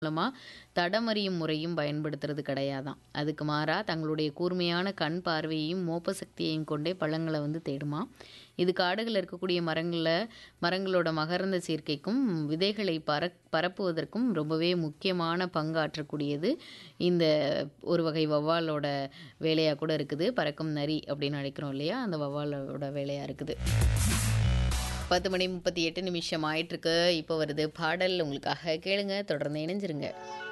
மூலமா தடமறியும் முறையும் பயன்படுத்துறது கிடையாதாம். அதுக்கு மாறா தங்களுடைய கூர்மையான கண் பார்வையையும், மோப்ப சக்தியையும் கொண்டே பழங்கள வந்து தேடுமாம். இது காடுகள்ல இருக்கக்கூடிய மரங்கள்ல மரங்களோட மகரந்த சேர்க்கைக்கும், விதைகளை பரக் பரப்புவதற்கும் ரொம்பவே முக்கியமான பங்காற்றக்கூடியது இந்த ஒரு வகை வௌவாலோட வேலையா கூட இருக்குது. பறக்கும் நரி அப்படின்னு அழைக்கிறோம் இல்லையா? அந்த வௌவாலோட வேலையா இருக்குது. 10 மணி 38 நிமிஷம் ஆயிட்டிருக்கு. இப்போ வருது பாடல் உங்களுக்காக கேளுங்க. தொடர்ந்து இணைஞ்சிருங்க.